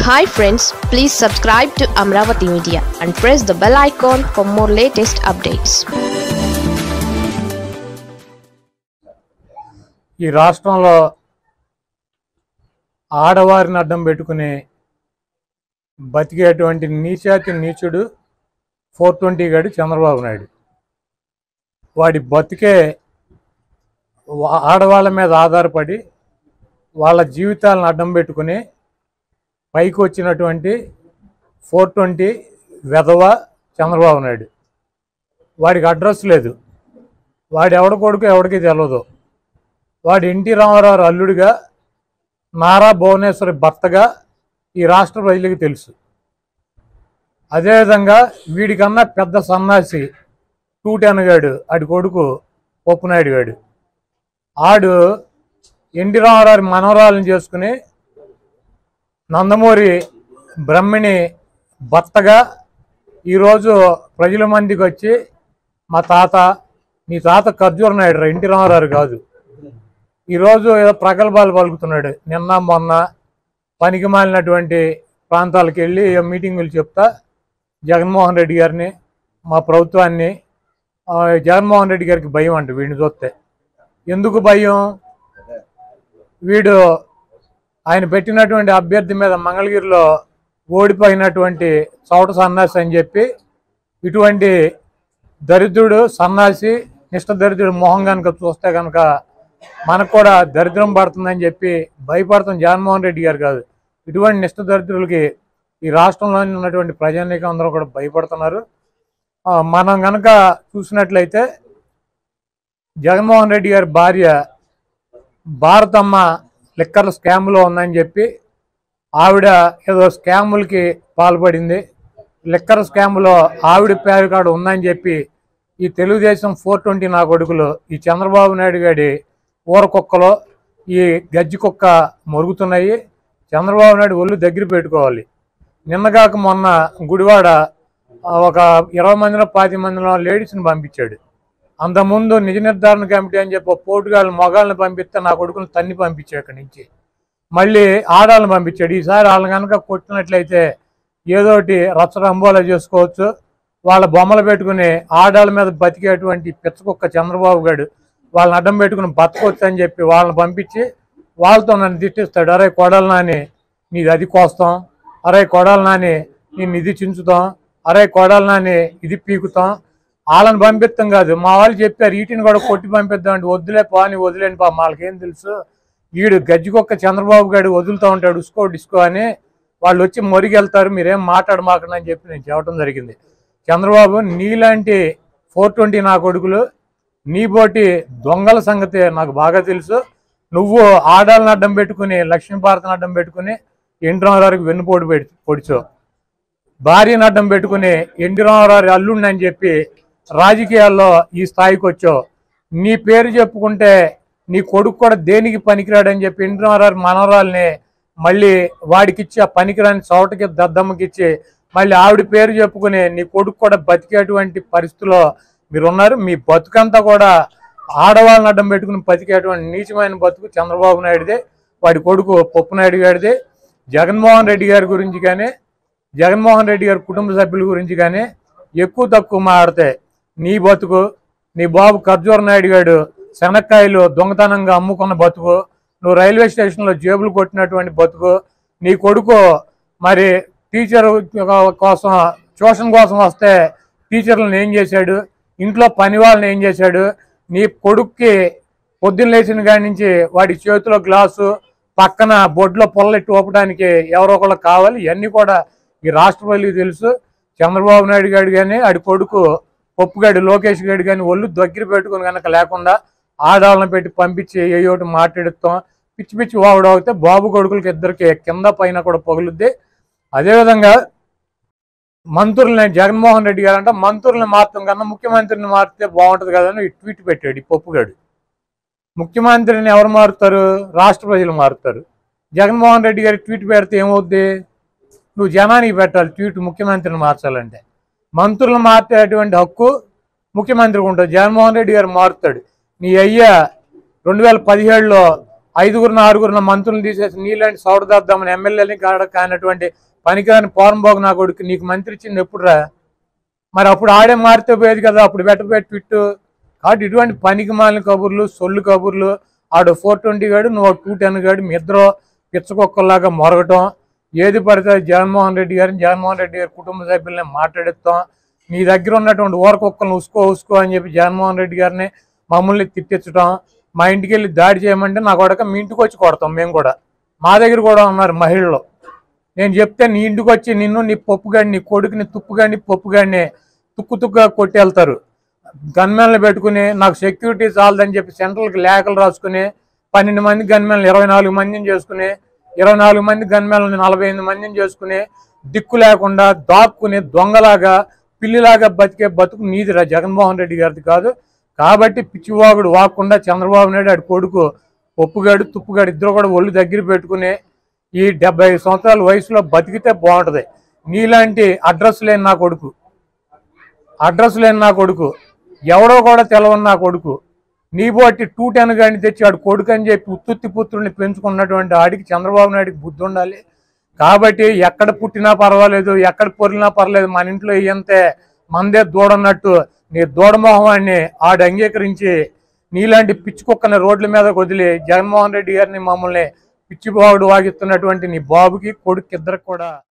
hi friends please subscribe to Amaravati media and press the bell icon for more latest updates ఈ రాష్ట్రంలో ఆడవారిని అడ్డం పెట్టుకుని బతికేటువంటి నీచాతి నీచుడు ఫోర్ ట్వంటీ గాడు చంద్రబాబు నాయుడు వాడి బతికే వా- ఆడవాళ్ళ మీద ఆధారపడి వాళ్ళ జీవితాలను అడ్డం పెట్టుకుని పైకి వచ్చినటువంటి ఫోర్ ట్వంటీ వెధవ చంద్రబాబు నాయుడు వాడికి అడ్రస్ లేదు వాడు ఎవడ కొడుకు ఎవడికి తెలియదు వాడు ఎన్టీ రామారావు అల్లుడిగా నారా భువనేశ్వరి భర్తగా ఈ రాష్ట్ర ప్రజలకు తెలుసు అదేవిధంగా వీడికన్నా పెద్ద సన్నాసి టూటెన్ గాడు ఆడి కొడుకు పొప్పునాయుడు గాడు ఆడు ఎన్టీ రామారావు మనవరాలను చేసుకుని నందమూరి బ్రహ్మిణి భర్తగా ఈరోజు ప్రజల మందికి వచ్చి మా తాత నీ తాత ఖర్జూర నాయుడు రా ఎన్టీ రామారావు కాదు ఈరోజు ఏదో ప్రగల్భాలు పలుకుతున్నాడు నిన్న మొన్న పనికి మాలినటువంటి ప్రాంతాలకు వెళ్ళి ఏ మీటింగులు చెప్తా జగన్మోహన్ రెడ్డి గారిని మా ప్రభుత్వాన్ని ఆ, జగన్మోహన్ రెడ్డి గారికి భయం అంట వీడిని చూస్తే ఎందుకు భయం వీడు ఆయన పెట్టినటువంటి అభ్యర్థి మీద మంగళగిరిలో ఓడిపోయినటువంటి చౌట సన్నాసి అని చెప్పి ఇటువంటి దరిద్రుడు సన్నాసి నిష్ట దరిద్రుడు మొహం కనుక చూస్తే కనుక మనకు కూడా దరిద్రం పడుతుందని చెప్పి భయపడుతున్న జగన్మోహన్ రెడ్డి గారు కాదు ఇటువంటి నిష్ట దరిద్రులకి ఈ రాష్ట్రంలో ఉన్నటువంటి ప్రజానీకం అందరూ కూడా భయపడుతున్నారు ఆ, మనం కనుక చూసినట్లయితే జగన్మోహన్ రెడ్డి గారి భార్య భారతమ్మ లిక్కర్ స్కామ్లో ఉందని చెప్పి ఆవిడ ఏదో స్కాములకి పాల్పడింది లిక్కర్ స్కామ్లో ఆవిడ పేరు కాడ ఉందని చెప్పి ఈ తెలుగుదేశం ఫోర్ ట్వంటీ నా కొడుకులు ఈ చంద్రబాబు నాయుడు గారి ఊర కుక్కలో ఈ గజ్జి కుక్క మొరుగుతున్నాయి చంద్రబాబు నాయుడు ఒళ్ళు దగ్గర పెట్టుకోవాలి నిన్నగాక మొన్న గుడివాడ ఆ, ఒక ఇరవై మందిలో పాతి మందిలో లేడీస్ని పంపించాడు అంతకుముందు నిజ నిర్ధారణ కమిటీ అని చెప్పి పోటుగాళ్ళు మొగాళ్ళని పంపిస్తే నా కొడుకుని తన్ని పంపించాడు అక్కడి నుంచి మళ్ళీ ఆడాలను పంపించాడు ఈసారి వాళ్ళని కనుక కొట్టినట్లయితే ఏదోటి రచ్చరంబోలా చేసుకోవచ్చు వాళ్ళ బొమ్మలు పెట్టుకుని ఆడాళ్ళ మీద బతికేటువంటి పిచ్చకుక్క చంద్రబాబు గారు వాళ్ళని అడ్డం పెట్టుకుని బతకొచ్చు అని చెప్పి వాళ్ళని పంపించి వాళ్ళతో నన్ను తిట్టిస్తాడు అరే కొడాలి నాని నీది అది కోస్తాం అరే కొడాలి నాని నేను ఇది చించుతాం అరే కొడాలి నాని ఇది పీకుతాం వాళ్ళని పంపిస్తాం కాదు మా వాళ్ళు చెప్పారు వీటిని కూడా కొట్టి పంపిద్దాం అంటే వద్దులే పాని వదిలేండి పా వాళ్ళకేం తెలుసు వీడు గజ్జికొక్క చంద్రబాబు గారు వదులుతూ ఉంటాడు ఉసుకో డిస్కో అని వాళ్ళు వచ్చి మొరిగెళ్తారు మీరేం మాట్లాడమాకండి అని చెప్పి నేను చెప్పడం జరిగింది చంద్రబాబు నీలాంటి ఫోర్ ట్వంటీ నా కొడుకులు నీ బోటి దొంగల సంగతి నాకు బాగా తెలుసు నువ్వు ఆడాలను అడ్డం పెట్టుకుని లక్ష్మీభారతిని అడ్డం పెట్టుకుని ఎన్టీ రామారావుకి వెన్నుపోటు పెట్టి పొడిచావు భార్యను అడ్డం పెట్టుకుని ఎన్టీ రామారావు అల్లుడిని అని చెప్పి రాజకీయాల్లో ఈ స్థాయికి వచ్చావు నీ పేరు చెప్పుకుంటే నీ కొడుకు కూడా దేనికి పనికిరాడని చెప్పి ఎన్టీ రామారావు మనవరాల్ని మళ్ళీ వాడికిచ్చి ఆ పనికిరాని చోటకి దద్దమ్మకిచ్చి మళ్ళీ ఆవిడ పేరు చెప్పుకుని నీ కొడుకు కూడా బతికేటువంటి పరిస్థితిలో మీరు ఉన్నారు మీ బతుకంతా కూడా ఆడవాళ్ళని అడ్డం పెట్టుకుని బతికేటువంటి నీచమైన బతుకు చంద్రబాబు నాయుడుదే వాడి కొడుకు పప్పు నాయుడు గారిదే జగన్మోహన్ రెడ్డి గారి గురించి కానీ జగన్మోహన్ రెడ్డి గారి కుటుంబ సభ్యుల గురించి కానీ ఎక్కువ తక్కువ మాట్లాడితే నీ బతుకు నీ బాబు ఖర్జూర నాయుడు గారు శనక్కాయలు దొంగతనంగా అమ్ముకున్న బతుకు నువ్వు రైల్వే స్టేషన్లో జేబులు కొట్టినటువంటి బతుకు నీ కొడుకు మరి టీచర్ కోసం ట్యూషన్ కోసం వస్తే టీచర్లను ఏం చేశాడు ఇంట్లో పని వాళ్ళని ఏం చేశాడు నీ కొడుక్కి పొద్దున్న లేచిన కాడి నుంచి వాడి చేతిలో గ్లాసు పక్కన బొడ్లో పొల్లెట్టి ఊపడానికి ఎవరో ఒకళ్ళు కావాలి ఇవన్నీ కూడా ఈ రాష్ట్రపతికి తెలుసు చంద్రబాబు నాయుడు గారు కానీ ఆడి కొడుకు పప్పుగాడి లోకేష్ గారు కానీ ఒళ్ళు దగ్గర పెట్టుకుని కనుక లేకుండా ఆడవాళ్ళని పెట్టి పంపించి ఏ ఒకటి మాట్లాడుతాం పిచ్చి పిచ్చి వాగుడు అవుతే బాబు కొడుకులకి ఇద్దరికి కింద పైన కూడా పగులుద్ది అదేవిధంగా మంత్రుల్ని జగన్మోహన్ రెడ్డి గారు అంటే మంత్రుల్ని మార్చడం కన్నా ముఖ్యమంత్రిని మారితే బాగుంటుంది కదా అని ట్వీట్ పెట్టాడు ఈ పప్పుగాడు ముఖ్యమంత్రిని ఎవరు మారుతారు రాష్ట్ర ప్రజలు మారుతారు జగన్మోహన్ రెడ్డి గారి ట్వీట్ పెడితే ఏమవుద్ది నువ్వు జనానికి పెట్టాలి ట్వీట్ ముఖ్యమంత్రిని మార్చాలంటే మంత్రులను మార్చేటువంటి హక్కు ముఖ్యమంత్రికి ఉంటుంది జగన్మోహన్ రెడ్డి గారు మారుతాడు నీ అయ్యా రెండు వేల పదిహేడులో ఐదుగురు ఆరుగురు మంత్రులను తీసేసి నీలాంటి సౌడదాద్దామని ఎమ్మెల్యేని కాడ కానటువంటి పనికిరాని పోరంబోగు నా కొడుకు నీకు మంత్రి ఇచ్చింది ఎప్పుడురా మరి అప్పుడు ఆడే మారితే పోయేది కదా అప్పుడు పెట్టబెట్టి పెట్టు కాబట్టి ఇటువంటి పనికి మాలిన కబుర్లు సొల్లు కబుర్లు ఆడు ఫోర్ ట్వంటీ గాడు నువ్వు టూ టెన్ గాడు మీ ఇద్దరు పిచ్చకొక్కలాగా మొరగటం ఏది పడితే అది జగన్మోహన్ రెడ్డి గారిని జగన్మోహన్ రెడ్డి గారి కుటుంబ సభ్యుల్ని మాట్లాడిస్తాం నీ దగ్గర ఉన్నటువంటి ఊరకొక్కలను ఉసుకో ఉసుకో అని చెప్పి జగన్మోహన్ రెడ్డి గారిని మమ్మల్ని తిట్టించడం మా ఇంటికి వెళ్ళి దాడి చేయమంటే నా కొడక మీ ఇంటికి వచ్చి కొడతాం మేము కూడా మా దగ్గర కూడా ఉన్నారు మహిళలు నేను చెప్తే నీ ఇంటికి వచ్చి నిన్ను నీ పప్పుగాడిని నీ కొడుకుని తుప్పుగాడిని పప్పుగాడిని తుక్కు తుక్కుగా కొట్టి వెళ్తారు గన్మెన్లు పెట్టుకుని నాకు సెక్యూరిటీ చాలదని చెప్పి సెంట్రల్కి లేఖలు రాసుకుని పన్నెండు మంది గన్మెన్లు ఇరవై నాలుగు మందిని చేసుకుని ఇరవై నాలుగు మంది గన్మెన్లని నలభై ఎనిమిది మందిని చేసుకుని దిక్కు లేకుండా దాక్కుని దొంగలాగా పిల్లిలాగా బతికే బతుకు నీదిరా జగన్మోహన్ రెడ్డి గారిది కాదు కాబట్టి పిచ్చివాగుడు వాకుండా చంద్రబాబు నాయుడు ఆడి కొడుకు ఒప్పుగాడు తుప్పుగాడు ఇద్దరు కూడా ఒళ్ళు దగ్గర పెట్టుకుని ఈ డెబ్బై సంవత్సరాల వయసులో బతికితే బాగుంటది నీలాంటి అడ్రస్ లేని నా కొడుకు అడ్రస్ లేని నా కొడుకు ఎవడో కూడా తెలవని నా కొడుకు నీ బట్టి టూ టెన్ గాని తెచ్చి ఆడు కొడుకు అని చెప్పి ఉత్తుత్తి పుత్రుడిని పెంచుకున్నటువంటి ఆడికి చంద్రబాబు నాయుడికి బుద్ధి ఉండాలి కాబట్టి ఎక్కడ పుట్టినా పర్వాలేదు ఎక్కడ పొరినా పర్లేదు మన ఇంట్లో ఇయ్యంతే మందే దూడన్నట్టు నీ దూడమోహమాన్ని ఆడు అంగీకరించి నీలాంటి పిచ్చి కుక్కని రోడ్ల మీద వదిలి జగన్మోహన్ రెడ్డి గారిని మమ్మల్ని పిచ్చిబాగుడు వాగిస్తున్నటువంటి నీ బాబుకి కొడుకు ఇద్దరికి కూడా